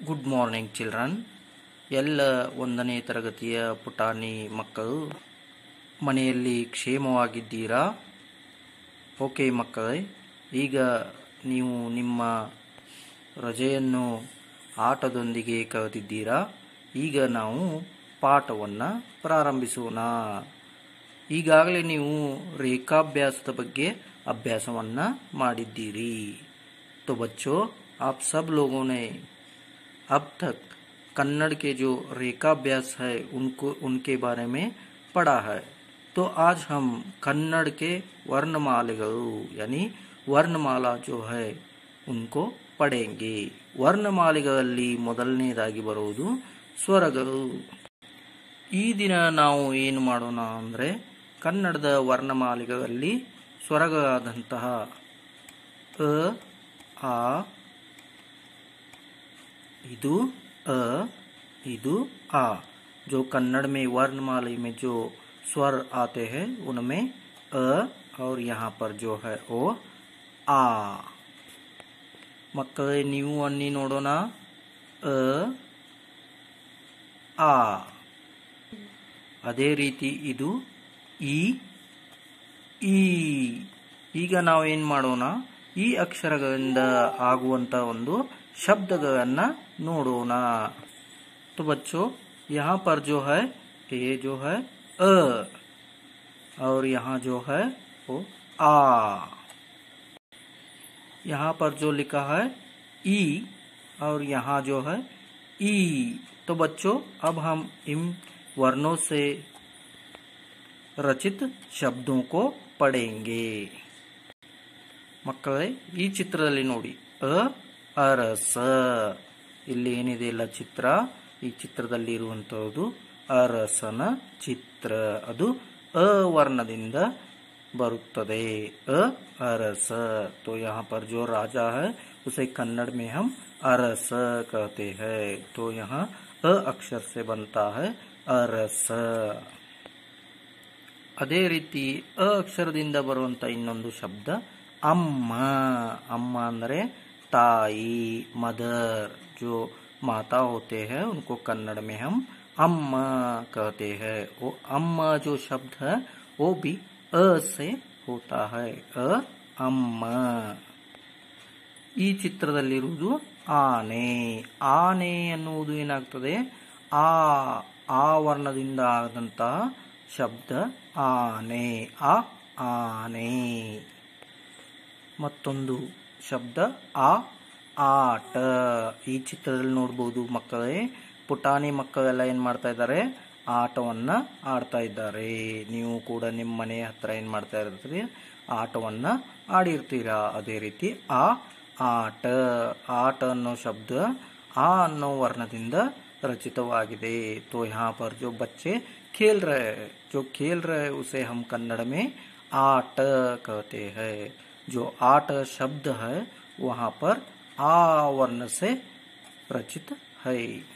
good morning children ಎಲ್ಲ ಒಂದನೇ ತರಗತಿಯ ಪುಟಾಣಿ ಮಕ್ಕಳು ಮನೆಯಲ್ಲಿ ಕ್ಷೇಮವಾಗಿದ್ದೀರಾ ಓಕೆ ಮಕ್ಕಳೇ ಈಗ ನೀವು ನಿಮ್ಮ ರಜೆಯನ್ನು ಆಟದೊಂದಿಗೆ ಕಳೆದಿದ್ದೀರಾ ಈಗ ನಾವು ಪಾಠವನ್ನು ಪ್ರಾರಂಭಿಸೋಣ ಈಗಾಗಲೇ ನೀವು ರೇಖಾಭ್ಯಾಸದ ಬಗ್ಗೆ ಅಭ್ಯಾಸವನ್ನು ಮಾಡಿದ್ದೀರಿ तो बच्चों आप सब लोगों ने अब तक कन्नड़ के जो रेखाभ्यास है उनको उनके बारे में पढ़ा है तो आज हम कन्नड़ के वर्णमालेಗಳು यानी ವರ್ಣಮಾಲಾ जो है उनको ಪಡೆಂಗೆ ವರ್ಣಮಾಲೆಗಳಲ್ಲಿ ಮೊದಲನೇದಾಗಿ ಬರುವುದು ಸ್ವರಗಳು ಈ ದಿನ ನಾವು ಏನು ಮಾಡೋಣ ಅಂದರೆ ಕನ್ನಡದ ವರ್ಣಮಾಲೆಗಳಲ್ಲಿ ಸ್ವರಗಳಾದಂತಹ ಅ ಆ ಇದು अ इदु आ जो कन्नड़ में वर्णमाला में जो स्वर आते हैं उनमें अ और यहाँ पर जो है वो आ ಮಕ್ಕಳೇ ನೀವು ಅನ್ನಿ ನೋಡೋಣ ಅ ಆ ಅದೇ ರೀತಿ ಇದು ಇ ಈ ಈಗ ನಾವೇನ್ ಮಾಡೋಣ ಈ ಅಕ್ಷರಗಳಿಂದ ಆಗುವಂತ ಒಂದು ಶಬ್ದಗಳನ್ನ ನೋಡೋಣ तो बच्चों यहाँ पर जो है ये जो है अ और यहाँ जो है वो आ यहाँ पर जो लिखा है ई और यहाँ जो है ई तो बच्चों अब हम इन वर्णों से रचित शब्दों को पढ़ेंगे ಮಕ್ಕಳೇ ಈ ಚಿತ್ರದಲ್ಲಿ ನೋಡಿ ಅ ಅರಸ ಇಲ್ಲಿ ಏನಿದೆ ಇಲ್ಲ ಚಿತ್ರ ಈ ಚಿತ್ರದಲ್ಲಿ ಇರುವಂತಹದ್ದು ಅರಸನ ಚಿತ್ರ ಅದು ಅ ವರ್ಣದಿಂದ ಬರುತ್ತದೆ ಅ ಅರಸ तो यहाँ पर जो राजा है उसे कन्नड़ में हम अरस कहते हैं तो यहाँ अ अक्षर से बनता है ಅರಸ ಅದೇ ರೀತಿ ಅ ಅಕ್ಷರದಿಂದ ಬರುವಂತ ಇನ್ನೊಂದು ಶಬ್ದ ಅಮ್ಮ ಅಮ್ಮ ಅಂದರೆ ताई मदर जो माता होते हैं उनको कन्नड़ में हम अम्मा कहते हैं वो अम्मा जो शब्द है वो भी अ से होता है अ ಅಮ್ಮ ಈ ಚಿತ್ರದಲ್ಲಿರುವುದು ಆನೆ ಆನೆ ಅನ್ನುವುದು ಏನಾಗ್ತದೆ ಆ ಆ ವರ್ಣದಿಂದ ಆದಂತಹ ಶಬ್ದ ಆನೆ ಆ ಆನೆ ಮತ್ತೊಂದು ಶಬ್ದ ಆ ಆಟ ಈ ಚಿತ್ರದಲ್ಲಿ ನೋಡಬಹುದು ಮಕ್ಕಳೇ ಪುಟಾಣಿ ಮಕ್ಕಳೆಲ್ಲ ಏನ್ ಮಾಡ್ತಾ ಇದ್ದಾರೆ ಆಟವನ್ನ ಆಡ್ತಾ ಇದ್ದಾರೆ ನೀವು ಕೂಡ ನಿಮ್ಮ ಮನೆ ಹತ್ರ ಏನ್ ಮಾಡ್ತಾ ಇರ್ತೀರಿ ಆಟವನ್ನ ಆಡಿರ್ತೀರಾ ಅದೇ ರೀತಿ ಆ ಆಟ ಆಟ ಅನ್ನೋ ಶಬ್ದ ಆ ಅನ್ನೋ ವರ್ಣದಿಂದ रचितवाಗಿದೆ तो यहाँ पर जो बच्चे खेल रहे हैं जो खेल रहे हैं उसे हम कन्नड़ में आट कहते हैं जो आट शब्द है वहां पर आ वर्ण से ರಚಿತ ಹೈ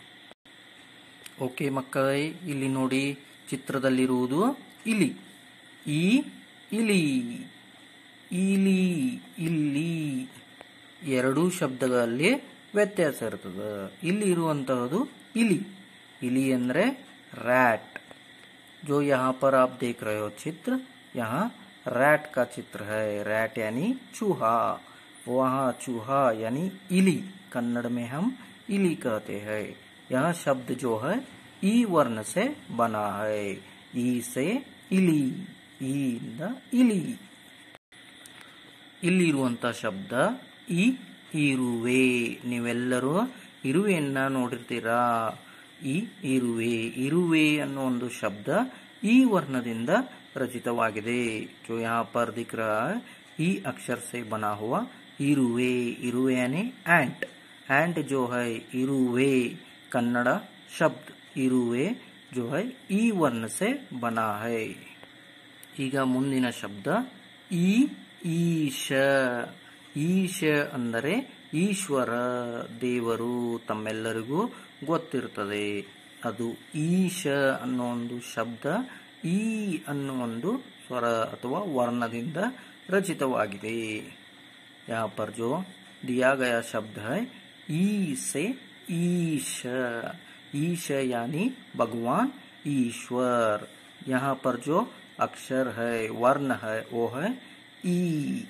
ಓಕೆ ಮಕ್ಕಳೇ ಇಲ್ಲಿ ನೋಡಿ ಚಿತ್ರದಲ್ಲಿರುವುದು ಇಲಿ ಈ ಇಲಿ ಇಲಿ ಇಲ್ಲಿ ಎರಡೂ ಶಬ್ದಗಳಲ್ಲಿ ವ್ಯತ್ಯಾಸ ಇರ್ತದೆ ಇಲ್ಲಿ ಇರುವಂತಹದ್ದು ಇಲಿ ಇಲಿ ಅಂದ್ರೆ रैट जो यहाँ पर आप देख रहे हो चित्र यहाँ रैट का चित्र है रैट यानी चूहा वहाँ चूहा यानी इली कन्नड़ में हम इली कहते हैं यह शब्द जो है ई वर्ण से बना है ई से इली ई इंद इली ಇಲ್ಲಿರುವಂತ ಶಬ್ದ ಈ ಇರುವೆ ನೀವೆಲ್ಲರೂ ಇರುವೆಯನ್ನ ನೋಡಿರ್ತೀರಾ ಈ ಇರುವೆ ಇರುವೆ ಅನ್ನೋ ಒಂದು ಶಬ್ದ ಈ ವರ್ಣದಿಂದ ರಚಿತವಾಗಿದೆ जो यहाँ पर दिख रहा है ई अक्षर से बना हुआ इरुवे इरुवे यानी एंट एंट जो है इरुवे कन्नड़ शब्द इरुवे जो है ई वर्ण से बना है ಈಗ ಮುಂದಿನ ಶಬ್ದ ಈ ಈಶ ಈಶ ಅಂದರೆ ಈಶ್ವರ ದೇವರು ತಮ್ಮೆಲ್ಲರಿಗೂ ಗೊತ್ತಿರುತ್ತದೆ ಅದು ಈಶ ಅನ್ನೋ ಒಂದು ಶಬ್ದ ಈ ಅನ್ನೋ ಒಂದು ಸ್ವರ ಅಥವಾ ವರ್ಣದಿಂದ ರಚಿತವಾಗಿದೆ यहाँ पर जो दिया गया शब्द है ई से ईश ईश यानी भगवान ईश्वर यहाँ पर जो अक्षर है वर्ण है वो है ई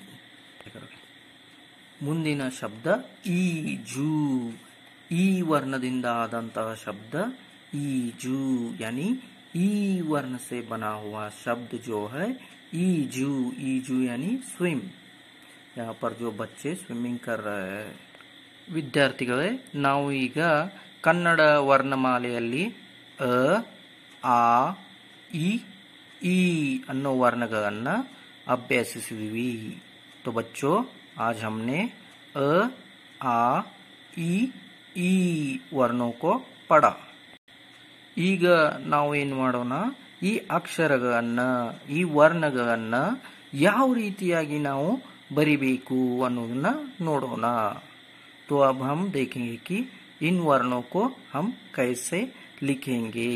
ಮುಂದಿನ ಶಬ್ದ ಈಜು ಈ ವರ್ಣದಿಂದ ಆದಂತಹ ಶಬ್ದ ಈಜು यानी ई वर्ण से बना हुआ शब्द जो है ईजू ईजू यानी स्विम यहाँ पर जो बच्चे स्विमिंग कर रहे हैं ವಿದ್ಯಾರ್ಥಿಗಳೇ ನಾವು ಈಗ ಕನ್ನಡ ವರ್ಣಮಾಲೆಯಲ್ಲಿ ಅ ಆ ಇ ಈ ಅನ್ನೋ ವರ್ಣಗಳನ್ನು ಅಭ್ಯಸಿಸಿದ್ವಿ तो बच्चों आज हमने अ आ ಇ ಈ ವರ್ಣೋ ಕೋ ಪಡ ಈಗ ನಾವು ಏನು ಮಾಡೋಣ ಈ ಅಕ್ಷರಗಳನ್ನ ಈ ವರ್ಣಗಳನ್ನ ಯಾವ ರೀತಿಯಾಗಿ ನಾವು ಬರಿಬೇಕು ಅನ್ನೋದನ್ನ ನೋಡೋಣ तो अब हम देखेंगे कि इन वर्णों को हम कैसे लिखेंगे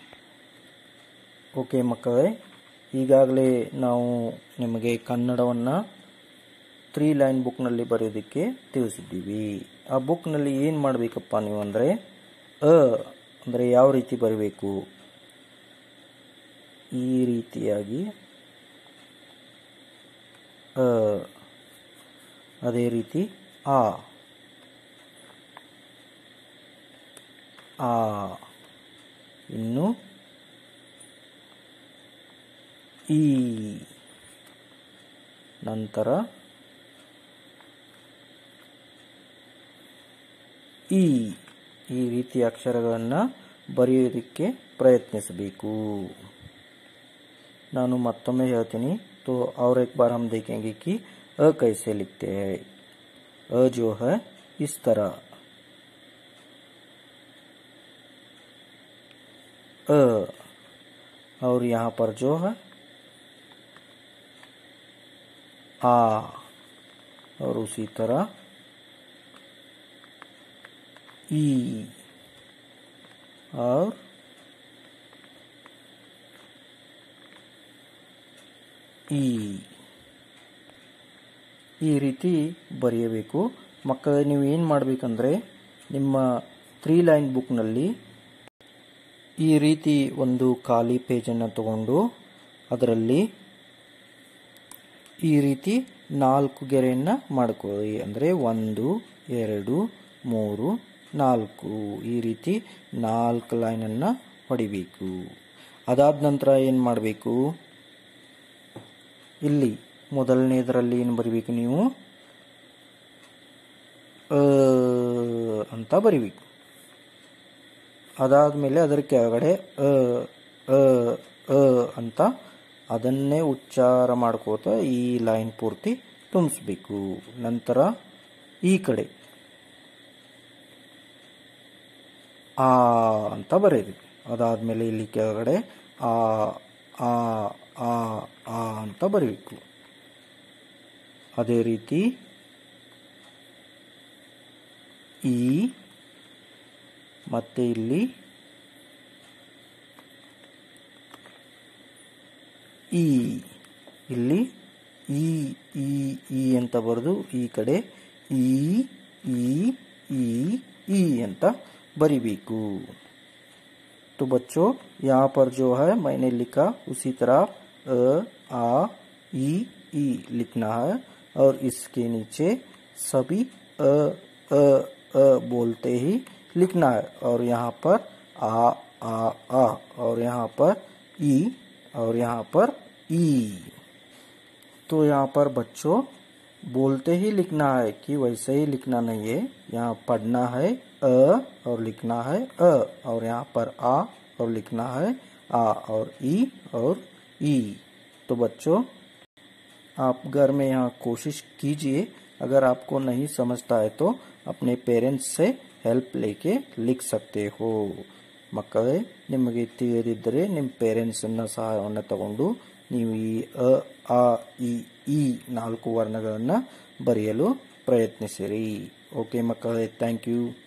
ಓಕೆ ಮಕ್ಕಳೇ ಈಗಾಗಲೇ ನಾವು ನಿಮಗೆ ಕನ್ನಡವನ್ನು ತ್ರೀ ಲೈನ್ ಬುಕ್ನಲ್ಲಿ ಬರೆಯೋದಕ್ಕೆ ತಿಳಿಸಿದ್ದೀವಿ ಆ ಬುಕ್ನಲ್ಲಿ ಏನು ಮಾಡಬೇಕಪ್ಪ ನೀವು ಅಂದರೆ ಅ ಅಂದರೆ ಯಾವ ರೀತಿ ಬರಬೇಕು ಈ ರೀತಿಯಾಗಿ ಅ ಅದೇ ರೀತಿ ಆ ಆ ಇನ್ನು ಈ ನಂತರ ಈ ಈ ರೀತಿಯ ಅಕ್ಷರಗಳನ್ನು ಬರೆಯೋದಕ್ಕೆ ಪ್ರಯತ್ನಿಸಬೇಕು ನಾನು ಮತ್ತೊಮ್ಮೆ ಹೇಳ್ತೀನಿ तो और एक बार हम देखेंगे कि अ कैसे लिखते हैं अ जो है इस तरह अ और यहाँ पर जो है आ और उसी तरह ई और ಈ ಈ ರೀತಿ ಬರೆಯಬೇಕು ಮಕ್ಕಳೇ ನೀವು ಏನು ಮಾಡಬೇಕಂದ್ರೆ ನಿಮ್ಮ ತ್ರೀ ಲೈನ್ ಬುಕ್ನಲ್ಲಿ ಈ ರೀತಿ ಒಂದು ಖಾಲಿ ಪೇಜನ್ನು ತಗೊಂಡು ಅದರಲ್ಲಿ ಈ ರೀತಿ ನಾಲ್ಕು ಗೆರೆಯನ್ನು ಮಾಡ್ಕೊಳ್ಳಿ ಅಂದರೆ ಒಂದು ಎರಡು ಮೂರು ನಾಲ್ಕು ಈ ರೀತಿ ನಾಲ್ಕು ಲೈನನ್ನು ಹೊಡಿಬೇಕು ಅದಾದ ನಂತರ ಏನು ಮಾಡಬೇಕು ಇಲ್ಲಿ ಮೊದಲನೇದರಲ್ಲಿ ಏನು ಬರಿಬೇಕು ನೀವು ಅ ಅಂತ ಬರಿಬೇಕು ಅದಾದಮೇಲೆ ಅದರ ಕೆಳಗಡೆ ಅ ಅ ಅ ಅಂತ ಅದನ್ನೇ ಉಚ್ಚಾರ ಮಾಡ್ಕೋತ ಈ ಲೈನ್ ಪೂರ್ತಿ ತುಂಬಿಸ್ಬೇಕು ನಂತರ ಈ ಕಡೆ ಆ ಅಂತ ಬರೆಯಬೇಕು ಅದಾದಮೇಲೆ ಇಲ್ಲಿ ಕೆಳಗಡೆ ಆ ಆ ಆ ಆ ಅಂತ ಬರಬೇಕು ಅದೇ ರೀತಿ ಈ ಮತ್ತೆ ಇಲ್ಲಿ ಈ ಇಲ್ಲಿ ಈ ಈ ಈ ಅಂತ ಬರೆದು ಈ ಕಡೆ ಈ ಈ ಈ ಈ ಅಂತ ಬರಿಬೇಕು तो बच्चों यहाँ पर जो है मैंने लिखा उसी तरह अ आ ई ई लिखना है और इसके नीचे सभी अ अ अ बोलते ही लिखना है और यहाँ पर आ आ आ और यहाँ पर ई और यहाँ पर ई तो यहाँ पर बच्चों बोलते ही लिखना है कि वैसे ही लिखना नहीं है यहाँ पढ़ना है अ और लिखना है अ और यहाँ पर आ और लिखना है आ और ई और ई तो बच्चों आप घर में यहाँ कोशिश कीजिए अगर आपको नहीं समझता है तो अपने पेरेंट्स से ಹೆಲ್ಪ್ ಲೇಕೆ ಲಿಖ್ ಸಕ್ತೆ ಹೋ ಮಕ್ಕಳೇ ನಿಮಗೆ ತಿಳಿದಿದ್ದರೆ ನಿಮ್ಮ ಪೇರೆಂಟ್ಸನ್ನು ಸಹಾಯವನ್ನು ತಗೊಂಡು ನೀವು ಈ ಅ ಆ ಇ ಈ ನಾಲ್ಕು ವರ್ಣಗಳನ್ನು ಬರೆಯಲು ಪ್ರಯತ್ನಿಸಿರಿ ಓಕೆ ಮಕ್ಕಳೇ ಥ್ಯಾಂಕ್ ಯು